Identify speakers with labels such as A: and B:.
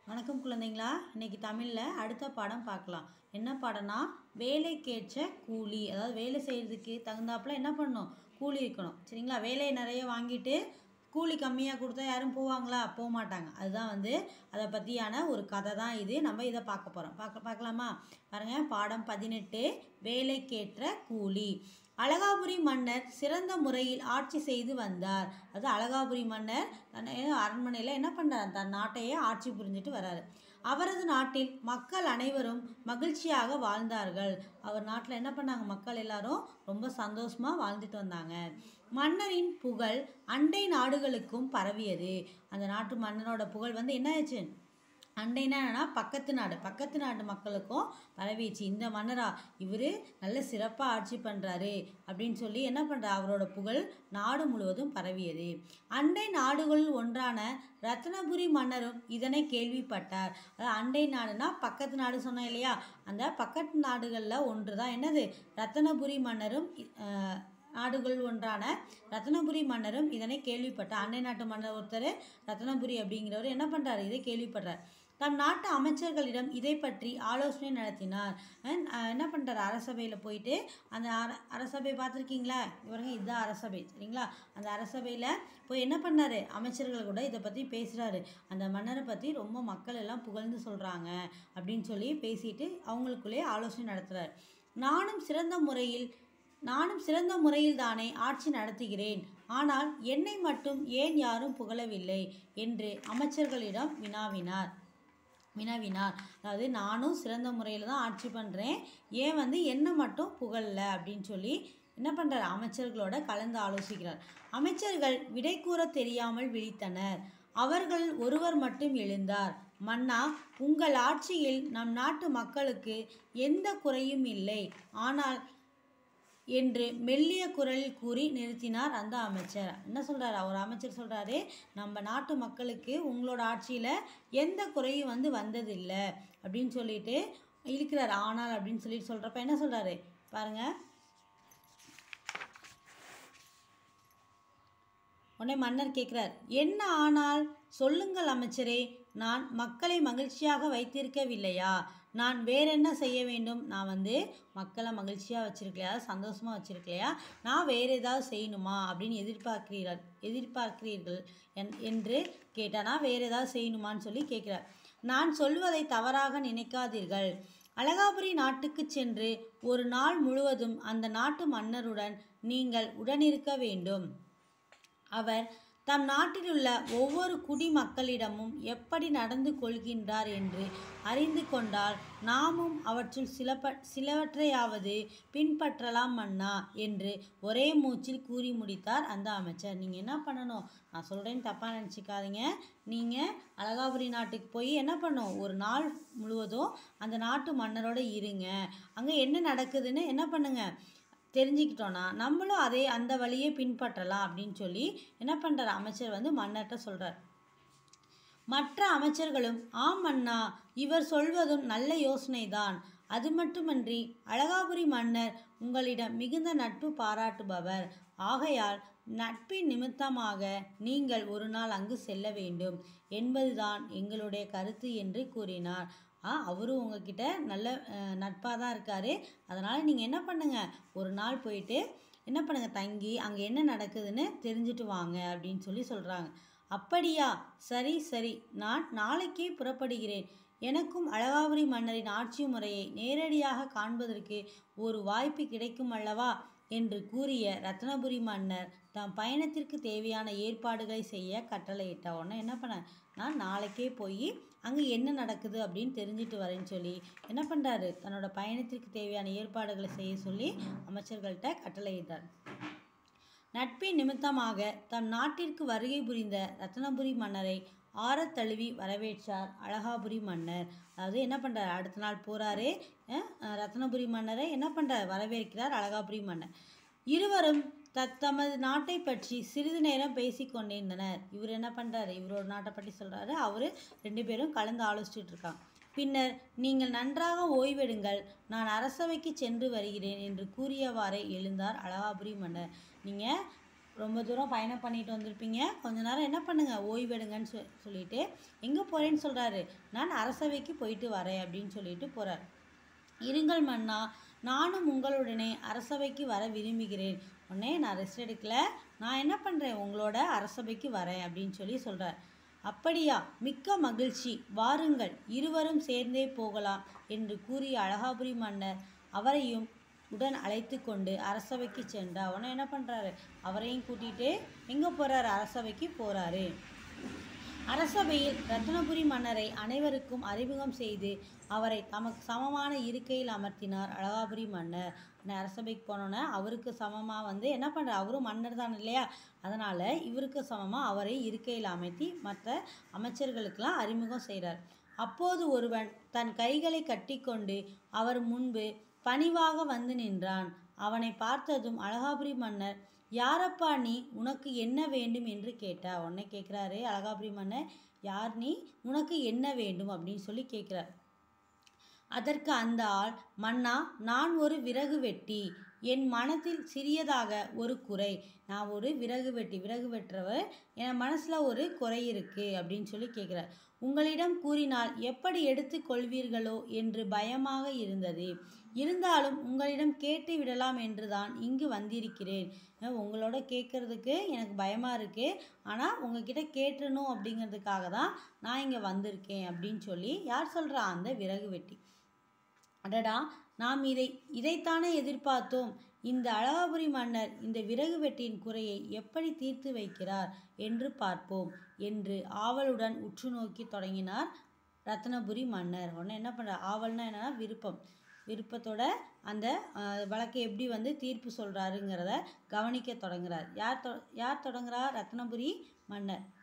A: வணக்கம் குழந்தைங்களா இன்னைக்கு தமிழில் அடுத்த பாடம் பார்க்கலாம் என்ன பாடம்னா வேலைக்கேற்ற கூலி அதாவது வேலை செய்கிறதுக்கு தகுந்தாப்புல என்ன பண்ணணும் கூலி இருக்கணும் சரிங்களா வேலையை நிறைய வாங்கிட்டு கூலி கம்மியாக கொடுத்தா யாரும் போவாங்களா போக மாட்டாங்க அதுதான் வந்து அதை பற்றியான ஒரு கதை தான் இது நம்ம இதை பார்க்க போகிறோம் பார்க்க பார்க்கலாமா பாருங்கள் பாடம் பதினெட்டு வேலைக்கேற்ற கூலி அழகாபுரி மன்னர் சிறந்த முறையில் ஆட்சி செய்து வந்தார் அது அழகாபுரி மன்னர் தன்னை அரண்மனையில் என்ன பண்ணுறார் தன் நாட்டையே ஆட்சி புரிஞ்சுட்டு வராரு அவரது நாட்டில் மக்கள் அனைவரும் மகிழ்ச்சியாக வாழ்ந்தார்கள் அவர் நாட்டில் என்ன பண்ணாங்க மக்கள் எல்லாரும் ரொம்ப சந்தோஷமாக வாழ்ந்துட்டு வந்தாங்க மன்னரின் புகழ் அண்டை நாடுகளுக்கும் பரவியது அந்த நாட்டு மன்னரோட புகழ் வந்து என்ன ஆச்சு அண்டைனா என்னன்னா பக்கத்து நாடு பக்கத்து நாட்டு மக்களுக்கும் பரவிச்சு இந்த மன்னரா இவர் நல்ல சிறப்பாக ஆட்சி பண்ணுறாரு அப்படின்னு சொல்லி என்ன பண்ணுறா அவரோட புகழ் நாடு முழுவதும் பரவியது அண்டை நாடுகளில் ஒன்றான ரத்னபுரி மன்னரும் இதனை கேள்விப்பட்டார் அதாவது அண்டை நாடுனா பக்கத்து நாடு சொன்னோம் இல்லையா அந்த பக்கத்து நாடுகளில் ஒன்று தான் என்னது ரத்னபுரி மன்னரும் அஹ், நாடுகள் ஒன்றான ரத்னபுரி மன்னரும் இதனை கேள்விப்பட்டார் அண்டை நாட்டு மன்னர் ஒருத்தர் ரத்னபுரி அப்படிங்கிறவர் என்ன பண்ணுறாரு இதை கேள்விப்படுறார் தம் நாட்டு அமைச்சர்களிடம் இதை பற்றி ஆலோசனை நடத்தினார் அஹ் அஹ் என்ன பண்ணுறாரு அரசபையில் போயிட்டு அந்த அர அரசபை பார்த்துருக்கீங்களா இவருங்க இதுதான் அரசபை சரிங்களா அந்த அரசபையில் போய் என்ன பண்ணாரு அமைச்சர்கள் கூட இதை பற்றி பேசுகிறாரு அந்த மன்னரை பற்றி ரொம்ப மக்கள் எல்லாம் புகழ்ந்து சொல்கிறாங்க அப்படின்னு சொல்லி பேசிட்டு அவங்களுக்குள்ளே ஆலோசனை நடத்துகிறார் நானும் சிறந்த முறையில் நானும் சிறந்த முறையில் தானே ஆட்சி நடத்துகிறேன் ஆனால் என்னை மட்டும் ஏன் யாரும் புகழவில்லை என்று அமைச்சர்களிடம் வினாவினார் வினாவினார் அதாவது நானும் சிறந்த முறையில் தான் ஆட்சி பண்ணுறேன் ஏன் வந்து என்னை மட்டும் புகழல அப்படின்னு சொல்லி என்ன பண்ணுறார் அமைச்சர்களோட கலந்து ஆலோசிக்கிறார் அமைச்சர்கள் விடை கூற தெரியாமல் விழித்தனர் அவர்கள் ஒருவர் மட்டும் எழுந்தார் மன்னா உங்கள் ஆட்சியில் நம் நாட்டு மக்களுக்கு எந்த குறையும் இல்லை ஆனால் என்று மெல்லிய குரலில் கூறி நிறுத்தினார் அந்த அமைச்சர் என்ன சொல்றாரு அவர் அமைச்சர் சொல்றாரு நம்ம நாட்டு மக்களுக்கு உங்களோட ஆட்சியில் எந்த குறையும் வந்து வந்ததில்லை அப்படின்னு சொல்லிட்டு இருக்கிறார் ஆனால் அப்படின்னு சொல்லிட்டு சொல்றப்ப என்ன சொல்றாரு பாருங்க உடனே மன்னர் கேட்குறார் என்ன ஆனால் சொல்லுங்கள் அமைச்சரே நான் மக்களை மகிழ்ச்சியாக வைத்திருக்கவில்லையா நான் வேற என்ன செய்ய வேண்டும் நான் வந்து மக்களை மகிழ்ச்சியாக வச்சிருக்கலையா சந்தோஷமாக வச்சிருக்கலையா நான் வேறு ஏதாவது செய்யணுமா அப்படின்னு எதிர்பார்க்கிறீர்கள் எதிர்பார்க்கிறீர்கள் என் என்று கேட்டால் நான் வேறு ஏதாவது செய்யணுமான்னு சொல்லி கேட்குறார் நான் சொல்வதை தவறாக நினைக்காதீர்கள் அழகாபுரி நாட்டுக்கு சென்று ஒரு நாள் முழுவதும் அந்த நாட்டு மன்னருடன் நீங்கள் உடனிருக்க வேண்டும் அவர் தம் நாட்டிலுள்ள ஒவ்வொரு குடிமக்களிடமும் எப்படி நடந்து கொள்கின்றார் என்று அறிந்து கொண்டால் நாமும் அவற்றுள் சில ப சிலவற்றையாவது பின்பற்றலாம் மன்னா என்று ஒரே மூச்சில் கூறி முடித்தார் அந்த அமைச்சர் நீங்கள் என்ன பண்ணணும் நான் சொல்கிறேன்னு தப்பாக நினச்சிக்காதீங்க நீங்கள் அழகாபுரி நாட்டுக்கு போய் என்ன பண்ணணும் ஒரு நாள் முழுவதும் அந்த நாட்டு மன்னரோட இருங்க அங்கே என்ன நடக்குதுன்னு என்ன பண்ணுங்க தெரிஞ்சுக்கிட்டோன்னா நம்மளும் அதே அந்த வழியே பின்பற்றலாம் அப்படின்னு சொல்லி என்ன பண்ணுறார் அமைச்சர் வந்து மன்னர்கிட்ட சொல்கிறார் மற்ற அமைச்சர்களும் ஆம் அண்ணா இவர் சொல்வதும் நல்ல யோசனைதான் அது மட்டுமன்றி அழகாபுரி மன்னர் உங்களிடம் மிகுந்த நட்பு பாராட்டுபவர் ஆகையால் நட்பின் நிமித்தமாக நீங்கள் ஒரு நாள் அங்கு செல்ல வேண்டும் என்பதுதான் எங்களுடைய கருத்து என்று கூறினார் ஆ அவரும் உங்ககிட்ட நல்ல நட்பாக தான் இருக்கார் அதனால் நீங்கள் என்ன பண்ணுங்கள் ஒரு நாள் போயிட்டு என்ன பண்ணுங்கள் தங்கி அங்கே என்ன நடக்குதுன்னு தெரிஞ்சுட்டு வாங்க அப்படின்னு சொல்லி சொல்கிறாங்க அப்படியா சரி சரி நான் நாளைக்கே புறப்படுகிறேன் எனக்கும் அழகாபுரி மன்னரின் ஆட்சி முறையை நேரடியாக காண்பதற்கு ஒரு வாய்ப்பு கிடைக்கும் அல்லவா என்று கூறிய ரத்னபுரி மன்னர் தம் பயணத்திற்கு தேவையான ஏற்பாடுகளை செய்ய கட்டளையிட்ட உடனே என்ன பண்ண நான் நாளைக்கே போய் அங்கே என்ன நடக்குது அப்படின்னு தெரிஞ்சுட்டு வரேன்னு சொல்லி என்ன பண்ணுறாரு தன்னோட பயணத்திற்கு தேவையான ஏற்பாடுகளை செய்ய சொல்லி அமைச்சர்கள்ட்ட கட்டளையிட்டார் நட்பின் நிமித்தமாக தம் நாட்டிற்கு வருகை புரிந்த ரத்னபுரி மன்னரை ஆறத் தழுவி வரவேற்றார் அழகாபுரி மன்னர் அதாவது என்ன பண்ணுறாரு அடுத்த நாள் போகிறாரு ரத்னபுரி மன்னரை என்ன பண்ணுறார் வரவேற்கிறார் அழகாபுரி மன்னர் இருவரும் தத்தமது நாட்டை பற்றி சிறிது நேரம் பேசி கொண்டிருந்தனர் இவர் என்ன பண்ணுறாரு இவரோட நாட்டை பற்றி சொல்கிறாரு அவர் ரெண்டு பேரும் கலந்து ஆலோசிச்சுட்டு இருக்காங்க பின்னர் நீங்கள் நன்றாக ஓய்வெடுங்கள் நான் அரசவைக்கு சென்று வருகிறேன் என்று கூறியவாறே எழுந்தார் அழகாபுரி மன்னர் நீங்கள் ரொம்ப தூரம் பயணம் பண்ணிட்டு வந்திருப்பீங்க கொஞ்ச நேரம் என்ன பண்ணுங்க ஓய்வெடுங்கன்னு சொ சொல்லிட்டு எங்கே போகிறேன்னு சொல்கிறாரு நான் அரசவைக்கு போயிட்டு வரேன் அப்படின்னு சொல்லிட்டு போகிறார் இருங்கள் மன்னா நானும் உங்களுடனே அரசவைக்கு வர விரும்புகிறேன் உடனே நான் ரெஸ்ட் எடுக்கல நான் என்ன பண்ணுறேன் உங்களோட அரசவைக்கு வரேன் அப்படின்னு சொல்லி சொல்கிறார் அப்படியா மிக்க மகிழ்ச்சி வாருங்கள் இருவரும் சேர்ந்தே போகலாம் என்று கூறிய அழகாபுரி மன்னர் அவரையும் உடன் அழைத்து கொண்டு அரசவைக்கு சென்றார் உடனே என்ன பண்ணுறாரு அவரையும் கூட்டிகிட்டு எங்கே போகிறாரு அரசவைக்கு போகிறாரு அரசவையில் ரத்னபுரி மன்னரை அனைவருக்கும் அறிமுகம் செய்து அவரை தமக்கு சமமான இருக்கையில் அமர்த்தினார் அழகாபுரி மன்னர் உடனே அரசபைக்கு போனோன்னே அவருக்கு சமமாக வந்து என்ன பண்ணுறார் அவரும் மன்னர் தான் இல்லையா அதனால் இவருக்கு சமமாக அவரை இருக்கையில் அமர்த்தி மற்ற அமைச்சர்களுக்கெல்லாம் அறிமுகம் செய்கிறார் அப்போது ஒருவன் தன் கைகளை கட்டிக்கொண்டு அவர் முன்பு பணிவாக வந்து நின்றான் அவனை பார்த்ததும் அழகாபுரி மன்னர் யாரப்பா நீ உனக்கு என்ன வேண்டும் என்று கேட்டா உடனே கேட்குறாரு அழகாபுரி மன்னர் யார் நீ உனக்கு என்ன வேண்டும் அப்படின்னு சொல்லி கேட்குறார் அதற்கு அந்த ஆள் மன்னா நான் ஒரு விறகு வெட்டி என் மனத்தில் சிறியதாக ஒரு குறை நான் ஒரு விறகு வெட்டி விறகு வெட்டுறவர் என் மனசில் ஒரு குறை இருக்குது அப்படின்னு சொல்லி கேட்குறார் உங்களிடம் கூறினால் எப்படி எடுத்துக் கொள்வீர்களோ என்று பயமாக இருந்தது இருந்தாலும் உங்களிடம் கேட்டு விடலாம் என்று தான் இங்கு வந்திருக்கிறேன் அஹ் உங்களோட கேட்குறதுக்கு எனக்கு பயமாக இருக்குது ஆனால் உங்ககிட்ட கேட்டுறணும் அப்படிங்கிறதுக்காக தான் நான் இங்கே வந்திருக்கேன் அப்படின்னு சொல்லி யார் சொல்கிறா அந்த விறகு வெட்டி அடடா நாம் இதை இதைத்தானே எதிர்பார்த்தோம் இந்த அழகாபுரி மன்னர் இந்த விறகு வெட்டியின் குறையை எப்படி தீர்த்து வைக்கிறார் என்று பார்ப்போம் என்று ஆவலுடன் உற்று நோக்கி தொடங்கினார் ரத்னபுரி மன்னர் உடனே என்ன பண்ணுறார் ஆவல்னா என்னன்னா விருப்பம் விருப்பத்தோட அந்த அஹ், வழக்கை எப்படி வந்து தீர்ப்பு சொல்கிறாருங்கிறத கவனிக்க தொடங்குறார் யார் தொ யார் தொடங்குறா ரத்னபுரி மன்னர்